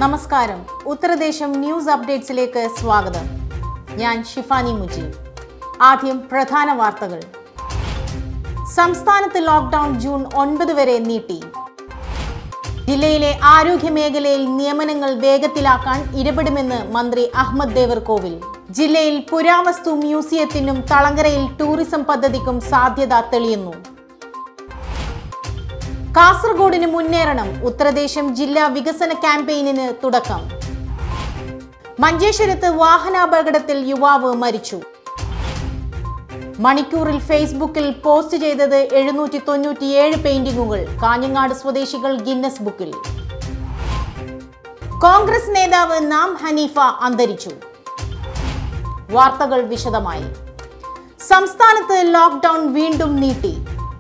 നമസ്കാരം ഉത്തരദേശം ന്യൂസ് അപ്ഡേറ്റ്സിലേക്ക് സ്വാഗതം ഞാൻ ഷിഫാനി മുജീബ് ആദ്യം പ്രധാന വാർത്തകൾ സംസ്ഥാനത്ത് ലോക്ക്ഡൌൺ ജൂൺ ഒൻപത് വരെ നീട്ടി ജില്ലയിലെ ആരോഗ്യ മേഖലയിൽ നിയമനങ്ങൾ വേഗത്തിലാക്കാൻ ഇടപെടുമെന്ന് മന്ത്രി അഹമ്മദ് ദേവർകോവിൽ ജില്ലയിൽ പുരാവസ്തു മ്യൂസിയത്തിനും തളങ്കരയിൽ ടൂറിസം പദ്ധതിക്കും സാധ്യത തെളിയുന്നു കാസർഗോഡിന് മുന്നേറണം ഉത്തരദേശം ജില്ലാ വികസന ക്യാമ്പയിനിന് തുടക്കം മഞ്ചേശ്വരത്ത് വാഹനാപകടത്തിൽ യുവാവ് മരിച്ചു മണിക്കൂറിൽ ഫേസ്ബുക്കിൽ പോസ്റ്റ് ചെയ്തത് എഴുന്നൂറ്റി തൊണ്ണൂറ്റിയേഴ് പെയിന്റിങ്ങുകൾ കാഞ്ഞങ്ങാട് സ്വദേശികൾ ഗിന്നസ് ബുക്കിൽ കോൺഗ്രസ് നേതാവ് നാം ഹനീഫ അന്തരിച്ചു വാർത്തകൾ വിശദമായി സംസ്ഥാനത്ത് ലോക്ക്ഡൌൺ വീണ്ടും നീട്ടി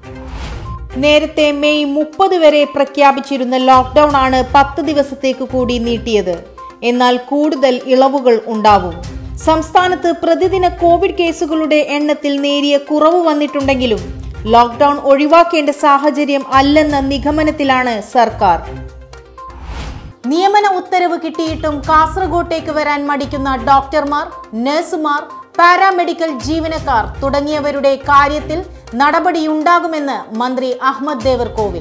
നേരത്തെ മെയ് മുപ്പത് വരെ പ്രഖ്യാപിച്ചിരുന്ന ലോക്ക്ഡൌൺ ആണ് പത്ത് ദിവസത്തേക്ക് കൂടി നീട്ടിയത് എന്നാൽ കൂടുതൽ ഇളവുകൾ ഉണ്ടാവും സംസ്ഥാനത്ത് പ്രതിദിന കോവിഡ് കേസുകളുടെ എണ്ണത്തിൽ നേരിയ കുറവ് വന്നിട്ടുണ്ടെങ്കിലും ലോക്ക്ഡൌൺ ഒഴിവാക്കേണ്ട സാഹചര്യം അല്ലെന്ന നിഗമനത്തിലാണ് സർക്കാർ നിയമന ഉത്തരവ് കിട്ടിയിട്ടും കാസർഗോട്ടേക്ക് വരാൻ മടിക്കുന്ന ഡോക്ടർമാർ നഴ്സുമാർ പാരാമെഡിക്കൽ ജീവനക്കാർ തുടങ്ങിയവരുടെ കാര്യത്തിൽ നടപടിയുണ്ടാകുമെന്ന് മന്ത്രി അഹമ്മദ് ദേവർകോവിൽ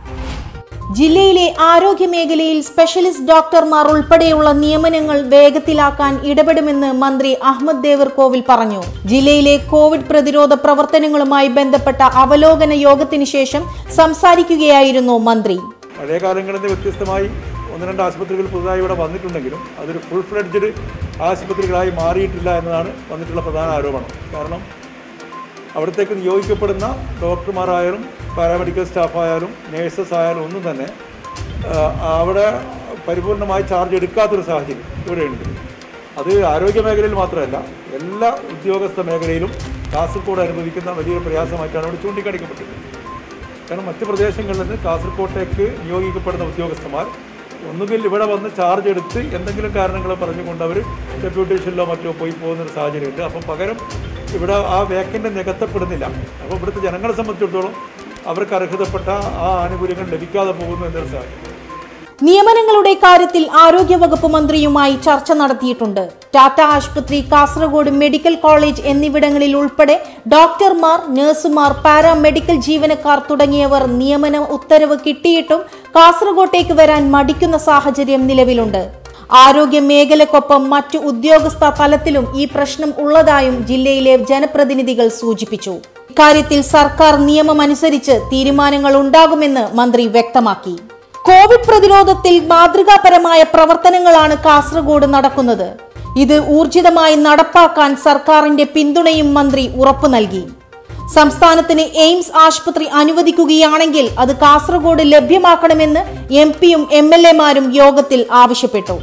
ജില്ലയിലെ ആരോഗ്യ മേഖലയിൽ സ്പെഷ്യലിസ്റ്റ് ഡോക്ടർമാർ ഉൾപ്പെടെയുള്ള നിയമനങ്ങൾ വേഗത്തിലാക്കാൻ ഇടപെടുമെന്ന് മന്ത്രി അഹമ്മദ് ദേവർകോവിൽ പറഞ്ഞു ജില്ലയിലെ കോവിഡ് പ്രതിരോധ പ്രവർത്തനങ്ങളുമായി ബന്ധപ്പെട്ട അവലോകന യോഗത്തിന് ശേഷം സംസാരിക്കുകയായിരുന്നു മന്ത്രി പഴയ കാലങ്ങളിൽ നിന്ന് വ്യത്യസ്തമായി ഒന്ന് രണ്ട് ആശുപത്രികൾ പുതുതായി ഇവിടെ വന്നിട്ടുണ്ടെങ്കിലും അതൊരു ഫുൾ ഫ്ലെഡ്ജഡ് ആശുപത്രികളായി മാറിയിട്ടില്ല എന്നതാണ് വന്നിട്ടുള്ള പ്രധാന ആരോപണം കാരണം അവിടത്തേക്ക് നിയോഗിക്കപ്പെടുന്ന ഡോക്ടർമാരായാലും പാരാമെഡിക്കൽ സ്റ്റാഫായാലും നേഴ്സസ് ആയാലും ഒന്നും തന്നെ ആ, അവിടെ പരിപൂർണമായി ചാർജ് എടുക്കാത്തൊരു സാഹചര്യം ഇവിടെയുണ്ട് അത് ആരോഗ്യ മേഖലയിൽ മാത്രമല്ല എല്ലാ ഉദ്യോഗസ്ഥ മേഖലയിലും കാസർഗോഡ് അനുഭവിക്കുന്ന വലിയൊരു പ്രയാസമായിട്ടാണ് ഇവിടെ ചൂണ്ടിക്കാണിക്കപ്പെട്ടിട്ടുള്ളത് കാരണം മറ്റ് പ്രദേശങ്ങളിൽ നിന്ന് കാസർകോട്ടേക്ക് നിയോഗിക്കപ്പെടുന്ന ഉദ്യോഗസ്ഥന്മാർ ഒന്നുകിൽ ഇവിടെ വന്ന് ചാർജ് എടുത്ത് എന്തെങ്കിലും കാരണങ്ങൾ പറഞ്ഞുകൊണ്ട് അവർ ഡെപ്യൂട്ടേഷനിലോ മറ്റോ പോയി പോകുന്ന ഒരു സാഹചര്യമുണ്ട് അപ്പം പകരം ഇവിടെ ആ വേക്കൻ്റ് നികത്തപ്പെടുന്നില്ല അപ്പോൾ ഇവിടുത്തെ ജനങ്ങളെ സംബന്ധിച്ചിടത്തോളം അവർക്ക് അർഹതപ്പെട്ട ആ ആനുകൂല്യങ്ങൾ ലഭിക്കാതെ പോകുന്നു എന്നൊരു സാഹചര്യം നിയമനങ്ങളുടെ കാര്യത്തിൽ ആരോഗ്യവകുപ്പ് മന്ത്രിയുമായി ചർച്ച നടത്തിയിട്ടുണ്ട് ടാറ്റ ആശുപത്രി കാസർഗോഡ് മെഡിക്കൽ കോളേജ് എന്നിവിടങ്ങളിൽ ഉൾപ്പെടെ ഡോക്ടർമാർ നഴ്സുമാർ പാരാമെഡിക്കൽ ജീവനക്കാർ തുടങ്ങിയവർ നിയമന ഉത്തരവ് കിട്ടിയിട്ടും കാസർഗോട്ടേക്ക് വരാൻ മടിക്കുന്ന സാഹചര്യം നിലവിലുണ്ട് ആരോഗ്യ മേഖലക്കൊപ്പം മറ്റു ഉദ്യോഗസ്ഥ തലത്തിലും ഈ പ്രശ്നം ഉള്ളതായും ജില്ലയിലെ ജനപ്രതിനിധികൾ സൂചിപ്പിച്ചു ഇക്കാര്യത്തിൽ സർക്കാർ നിയമമനുസരിച്ച് തീരുമാനങ്ങൾ ഉണ്ടാകുമെന്ന് മന്ത്രി വ്യക്തമാക്കി കോവിഡ് പ്രതിരോധത്തിൽ മാതൃകാപരമായ പ്രവർത്തനങ്ങളാണ് കാസർഗോഡ് നടക്കുന്നത് ഇത് ഊർജിതമായി നടപ്പാക്കാൻ സർക്കാരിന്റെ പിന്തുണയും മന്ത്രി ഉറപ്പു നൽകി സംസ്ഥാനത്തിന് എയിംസ് ആശുപത്രി അനുവദിക്കുകയാണെങ്കിൽ അത് കാസർഗോഡ് ലഭ്യമാക്കണമെന്ന് എം പിയും എം എൽ എമാരും യോഗത്തിൽ ആവശ്യപ്പെട്ടു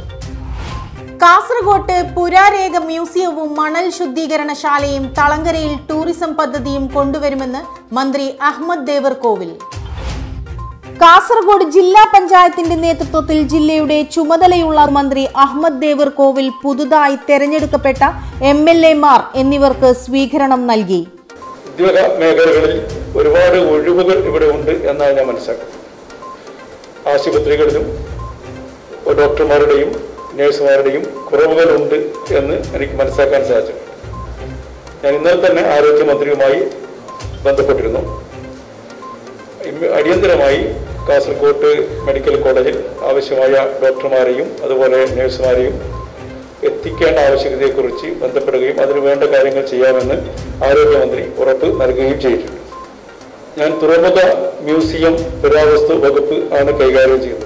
കാസർഗോട്ട് പുരാരേഖ മ്യൂസിയവും മണൽ ശുദ്ധീകരണശാലയും തളങ്കരയിൽ ടൂറിസം പദ്ധതിയും കൊണ്ടുവരുമെന്ന് മന്ത്രി അഹമ്മദ് ദേവർകോവിൽ കാസർഗോഡ് ജില്ലാ പഞ്ചായത്തിന്റെ നേതൃത്വത്തിൽ ജില്ലയുടെ ചുമതലയുള്ള മന്ത്രി അഹമ്മദ് ദേവർകോവിൽ പുതുതായി തെരഞ്ഞെടുക്കപ്പെട്ട എം എൽ എമാർ എന്നിവർക്ക് സ്വീകരണം നൽകി ഉദ്യോഗ മേഖലകളിൽ ഒരുപാട് ഒഴിവുകൾ ഇവിടെ ഉണ്ട് എന്നാണ് ഞാൻ മനസ്സിലാക്കുന്നത് ആശുപത്രികളിലും ഡോക്ടർമാരുടെയും നഴ്സുമാരുടെയും കുറവുകളുണ്ട് എന്ന് എനിക്ക് മനസ്സിലാക്കാൻ സാധിച്ചു ഞാൻ ഇന്നലെ തന്നെ ആരോഗ്യമന്ത്രിയുമായി ബന്ധപ്പെട്ടിരുന്നു ഇമ്മ- അടിയന്തരമായി കാസർഗോഡ് മെഡിക്കൽ കോളേജിൽ ആവശ്യമായ ഡോക്ടർമാരെയും അതുപോലെ നഴ്സുമാരെയും എത്തിക്കേണ്ട ആവശ്യകതയെക്കുറിച്ച് ബന്ധപ്പെടുകയും അതിന് വേണ്ട കാര്യങ്ങൾ ചെയ്യാമെന്ന് ആരോഗ്യമന്ത്രി ഉറപ്പ് നൽകുകയും ചെയ്തിട്ടുണ്ട് ഞാൻ തുറമുഖ മ്യൂസിയം പുരാവസ്തു വകുപ്പ് ആണ് കൈകാര്യം ചെയ്യുന്നത്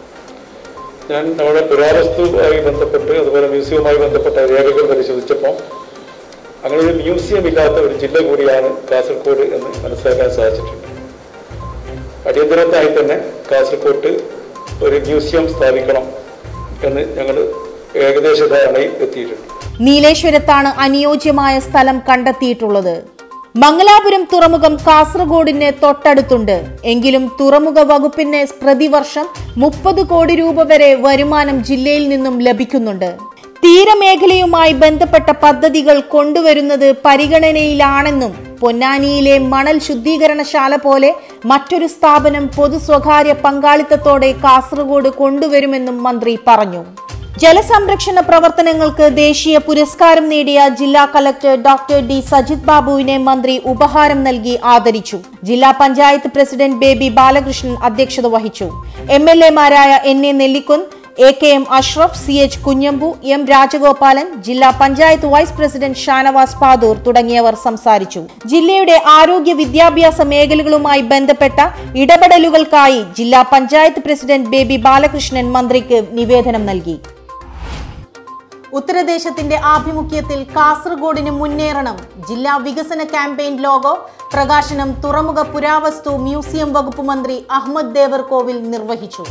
ഞാൻ നമ്മുടെ പുരാവസ്തുവുമായി ബന്ധപ്പെട്ട് അതുപോലെ മ്യൂസിയവുമായി ബന്ധപ്പെട്ട രേഖകൾ പരിശോധിച്ചപ്പോൾ അങ്ങനെ ഒരു മ്യൂസിയം ഇല്ലാത്ത ഒരു ജില്ല കൂടിയാണ് കാസർഗോഡ് എന്ന് മനസ്സിലാക്കാൻ സാധിച്ചിട്ടുണ്ട് അടിയന്തരത്തായി തന്നെ കാസർഗോഡ് ഒരു മ്യൂസിയം സ്ഥാപിക്കണം എന്ന് ഞങ്ങൾ ഏകദേശ ധാരണയിൽ എത്തിയിട്ടുണ്ട് നീലേശ്വരത്താണ് അനുയോജ്യമായ സ്ഥലം കണ്ടെത്തിയിട്ടുള്ളത് മംഗലാപുരം തുറമുഖം കാസർഗോഡിന് തൊട്ടടുത്തുണ്ട് എങ്കിലും തുറമുഖ വകുപ്പിന് പ്രതിവർഷം മുപ്പത് കോടി രൂപ വരെ വരുമാനം ജില്ലയിൽ നിന്നും ലഭിക്കുന്നുണ്ട് തീരമേഖലയുമായി ബന്ധപ്പെട്ട പദ്ധതികൾ കൊണ്ടുവരുന്നത് പരിഗണനയിലാണെന്നും പൊന്നാനിയിലെ മണൽ ശുദ്ധീകരണശാല പോലെ മറ്റൊരു സ്ഥാപനം പൊതു സ്വകാര്യ പങ്കാളിത്തത്തോടെ കാസർഗോഡ് കൊണ്ടുവരുമെന്നും മന്ത്രി പറഞ്ഞു ജലസംരക്ഷണ പ്രവർത്തനങ്ങൾക്ക് ദേശീയ പുരസ്കാരം നേടിയ ജില്ലാ കലക്ടർ ഡോക്ടർ ഡി സജിത് ബാബുവിനെ മന്ത്രി ഉപഹാരം നൽകി ആദരിച്ചു ജില്ലാ പഞ്ചായത്ത് പ്രസിഡന്റ് ബേബി ബാലകൃഷ്ണൻ അധ്യക്ഷത വഹിച്ചു എം എൽ എമാരായ N A Nellikkunnu A K M Ashraf C H Kunhambu M Rajagopalan ജില്ലാ പഞ്ചായത്ത് വൈസ് പ്രസിഡന്റ് ഷാനവാസ് പാദൂർ തുടങ്ങിയവർ സംസാരിച്ചു ജില്ലയുടെ ആരോഗ്യ വിദ്യാഭ്യാസ മേഖലകളുമായി ബന്ധപ്പെട്ട ഇടപെടലുകൾക്കായി ജില്ലാ പഞ്ചായത്ത് പ്രസിഡന്റ് ബേബി ബാലകൃഷ്ണൻ മന്ത്രിക്ക് നിവേദനം നൽകി ഉത്തരദേശത്തിന്റെ ആഭിമുഖ്യത്തിൽ കാസർഗോഡിന് മുന്നേറണം ജില്ലാ വികസന ക്യാമ്പയിൻ ലോഗോ പ്രകാശനം തുറമുഖ പുരാവസ്തു മ്യൂസിയം വകുപ്പ് മന്ത്രി അഹമ്മദ് ദേവർകോവിൽ നിർവഹിച്ചു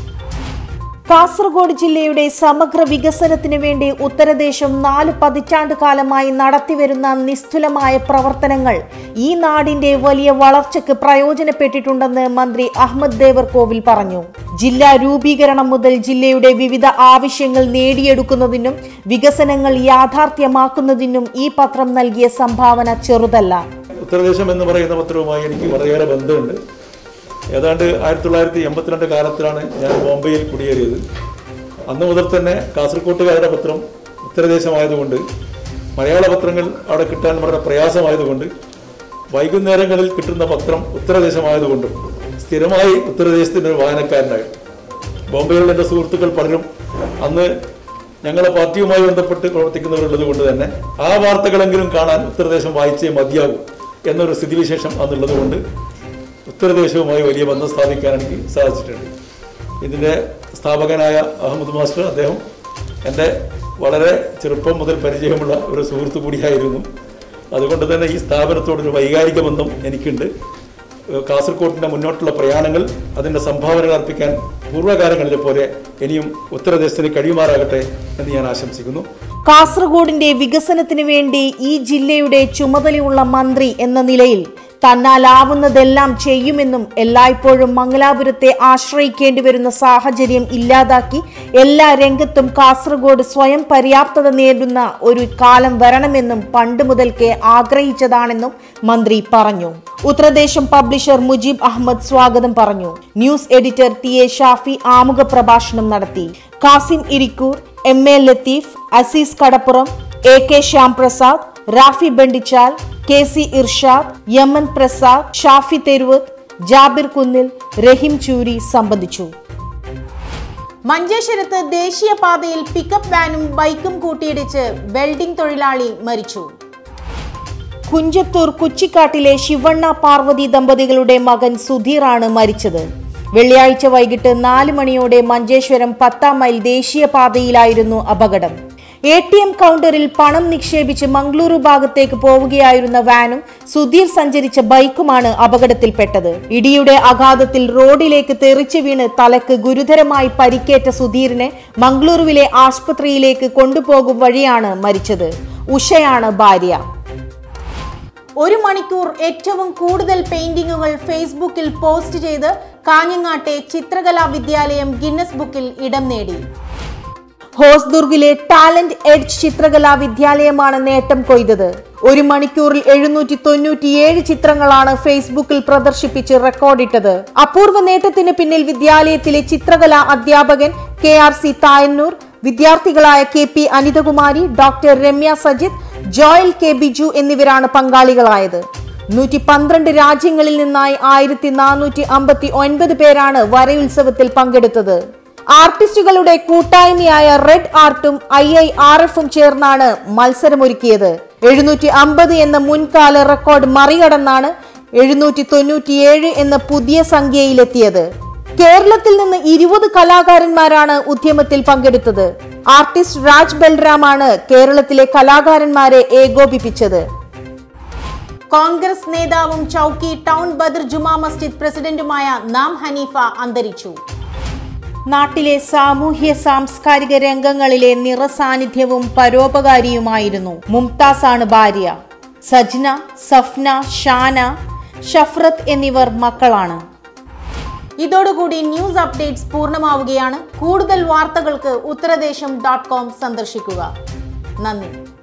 കാസർഗോഡ് ജില്ലയുടെ സമഗ്ര വികസനത്തിന് വേണ്ടി ഉത്തരദേശം നാല് പതിറ്റാണ്ട് കാലമായി നടത്തിവരുന്ന നിസ്തുലമായ പ്രവർത്തനങ്ങൾ ഈ നാടിന്റെ വലിയ വളർച്ചയ്ക്ക് പ്രയോജനപ്പെട്ടിട്ടുണ്ടെന്ന് മന്ത്രി അഹമ്മദ് ദേവർകോവിൽ പറഞ്ഞു ജില്ലാ രൂപീകരണം മുതൽ ജില്ലയുടെ വിവിധ ആവശ്യങ്ങൾ നേടിയെടുക്കുന്നതിനും വികസനങ്ങൾ യാഥാർത്ഥ്യമാക്കുന്നതിനും ഈ പത്രം നൽകിയ സംഭാവന ചെറുതല്ല ഉത്തരദേശം എന്ന് പറയുന്ന പത്രവുമായി എനിക്ക് വളരെയേറെ ബന്ധമുണ്ട് ഏതാണ്ട് ആയിരത്തി തൊള്ളായിരത്തി എൺപത്തിരണ്ട് കാലത്തിലാണ് ഞാൻ ബോംബെയിൽ കുടിയേറിയത് അന്ന് മുതൽ തന്നെ കാസർകോട്ടുകാരുടെ പത്രം ഉത്തരദേശമായതുകൊണ്ട് മലയാള പത്രങ്ങൾ അവിടെ കിട്ടാൻ വളരെ പ്രയാസമായതുകൊണ്ട് വൈകുന്നേരങ്ങളിൽ കിട്ടുന്ന പത്രം ഉത്തരദേശമായതുകൊണ്ടും സ്ഥിരമായി ഉത്തരദേശത്തിൻ്റെ ഒരു വായനക്കാരനായി ബോംബെയിലുള്ള എൻ്റെ സുഹൃത്തുക്കൾ പലരും അന്ന് ഞങ്ങളെ പാർട്ടിയുമായി ബന്ധപ്പെട്ട് പ്രവർത്തിക്കുന്നവരുള്ളത് കൊണ്ട് തന്നെ ആ വാർത്തകളെങ്കിലും കാണാൻ ഉത്തരദേശം വായിച്ചേ മതിയാകൂ എന്നൊരു സ്ഥിതിവിശേഷം അന്നുള്ളത് കൊണ്ട് ഉത്തരദേശവുമായി വലിയ ബന്ധം സ്ഥാപിക്കാൻ എനിക്ക് സാധിച്ചിട്ടുണ്ട് ഇതിൻ്റെ സ്ഥാപകനായ അഹമ്മദ് മാസ്റ്റർ അദ്ദേഹം എൻ്റെ വളരെ ചെറുപ്പം മുതൽ പരിചയമുള്ള ഒരു സുഹൃത്തു കൂടിയായിരുന്നു അതുകൊണ്ട് തന്നെ ഈ സ്ഥാപനത്തോടൊരു വൈകാരിക ബന്ധം എനിക്കുണ്ട് ഏഹ് കാസർഗോഡിൻ്റെ മുന്നോട്ടുള്ള പ്രയാണങ്ങൾ അതിൻ്റെ സംഭാവനകൾ അർപ്പിക്കാൻ പൂർവ്വകാലങ്ങളിലെ പോലെ ഇനിയും ഉത്തരദേശത്തിന് കഴിയുമാറാകട്ടെ എന്ന് ഞാൻ ആശംസിക്കുന്നു കാസർഗോഡിന്റെ വികസനത്തിന് വേണ്ടി ഈ ജില്ലയുടെ ചുമതലയുള്ള മന്ത്രി എന്ന നിലയിൽ തന്നാലാവുന്നതെല്ലാം ചെയ്യുമെന്നും എല്ലായ്പ്പോഴും മംഗലാപുരത്തെ ആശ്രയിക്കേണ്ടി വരുന്ന സാഹചര്യം ഇല്ലാതാക്കി എല്ലാ രംഗത്തും കാസർഗോഡ് സ്വയം പര്യാപ്തത നേടുന്ന ഒരു കാലം വരണമെന്നും പണ്ട് മുതൽക്കേ ആഗ്രഹിച്ചതാണെന്നും മന്ത്രി പറഞ്ഞു ഉത്തരദേശം പബ്ലിഷർ മുജീബ് അഹമ്മദ് സ്വാഗതം പറഞ്ഞു news editor T A Shafi ആമുഖ പ്രഭാഷണം നടത്തി Kasim Irikkur M A Latheef Azeez Kadappuram A K Shyamprasad Rafi Bandichal K C Irshad Yaman Prasad Shafi Theruvath Jabir Kunnil Rahim ചൂരി സംബന്ധിച്ചു മഞ്ചേശ്വരത്ത് ദേശീയപാതയിൽ പിക്കപ്പ് വാനും ബൈക്കും കൂട്ടിയിടിച്ച് വെൽഡിംഗ് തൊഴിലാളി മരിച്ചു കുഞ്ചത്തൂർ കുച്ചിക്കാട്ടിലെ ശിവണ്ണ പാർവതി ദമ്പതികളുടെ മകൻ സുധീറാണ് മരിച്ചത് വെള്ളിയാഴ്ച വൈകിട്ട് നാല് മണിയോടെ മഞ്ചേശ്വരം പത്താം മൈൽ ദേശീയപാതയിലായിരുന്നു അപകടം എ ടി എം കൗണ്ടറിൽ പണം നിക്ഷേപിച്ച് മംഗളൂരു ഭാഗത്തേക്ക് പോവുകയായിരുന്ന വാനും സുധീർ സഞ്ചരിച്ച ബൈക്കുമാണ് അപകടത്തിൽപ്പെട്ടത് ഇടിയുടെ ആഘാതത്തിൽ റോഡിലേക്ക് തെറിച്ചു വീണ് തലക്ക് ഗുരുതരമായി പരിക്കേറ്റ സുധീറിനെ മംഗളൂരുവിലെ ആശുപത്രിയിലേക്ക് കൊണ്ടുപോകും വഴിയാണ് മരിച്ചത് ഉഷയാണ് ഭാര്യ ഒരു മണിക്കൂർ ഏറ്റവും കൂടുതൽ പെയിന്റിങ്ങുകൾ ഫേസ്ബുക്കിൽ പോസ്റ്റ് ചെയ്ത് കാഞ്ഞങ്ങാട്ടെ ചിത്രകലാ വിദ്യാലയം ഗിന്നസ് ബുക്കിൽ ഇടം നേടി ഹോസ്ദുർഗിലെ ടാലന്റ് എഡ്ജ് ചിത്രകലാ വിദ്യാലയമാണ് നേട്ടം കൊയ്തത് ഒരു മണിക്കൂറിൽ എഴുന്നൂറ്റി തൊണ്ണൂറ്റിയേഴ് ചിത്രങ്ങളാണ് ഫേസ്ബുക്കിൽ പ്രദർശിപ്പിച്ച് റെക്കോർഡിട്ടത് അപൂർവ നേട്ടത്തിന് പിന്നിൽ വിദ്യാലയത്തിലെ ചിത്രകലാ അധ്യാപകൻ കെ ആർ സി തായന്നൂർ വിദ്യാർത്ഥികളായ K P Anithakumari doctor Ramya Sajith Joel K Biju എന്നിവരാണ് പങ്കാളികളായത് നൂറ്റി പന്ത്രണ്ട് രാജ്യങ്ങളിൽ നിന്നായി ആയിരത്തി നാനൂറ്റി അമ്പത്തി ഒൻപത് പേരാണ് വരയുത്സവത്തിൽ പങ്കെടുത്തത് ആർട്ടിസ്റ്റുകളുടെ കൂട്ടായ്മയായ റെഡ് ആർട്ടും ഐ ഐ ആർ എഫും ചേർന്നാണ് മത്സരമൊരുക്കിയത് എഴുന്നൂറ്റി അമ്പത് എന്ന മുൻകാല റെക്കോർഡ് മറികടന്നാണ് എഴുന്നൂറ്റി തൊണ്ണൂറ്റിയേഴ് എന്ന പുതിയ സംഖ്യയിലെത്തിയത് കേരളത്തിൽ നിന്ന് ഇരുപത് കലാകാരന്മാരാണ് ഉദ്യമത്തിൽ പങ്കെടുത്തത് ആർട്ടിസ്റ്റ് രാജ് ബൽറാമാണ് കേരളത്തിലെ കലാകാരന്മാരെ ഏകോപിപ്പിച്ചത് കോൺഗ്രസ് നേതാവും ചൌക്കി ടൗൺ ബദർ ജുമാ മസ്ജിദ് പ്രസിഡന്റുമായ നാം ഹനീഫ അന്തരിച്ചു നാട്ടിലെ സാമൂഹ്യ സാംസ്കാരിക രംഗങ്ങളിലെ നിറസാന്നിധ്യവും പരോപകാരിയുമായിരുന്നു മുംതാസ് ആണ് ഭാര്യ സജ്ന സഫ്ന ഷാന ഷഫ്രത്ത് എന്നിവർ മക്കളാണ് ഇതോടുകൂടി ന്യൂസ് അപ്ഡേറ്റ്സ് പൂർണ്ണമാവുകയാണ് കൂടുതൽ വാർത്തകൾക്ക് ഉത്തരദേശം ഡോട്ട് കോം സന്ദർശിക്കുക നന്ദി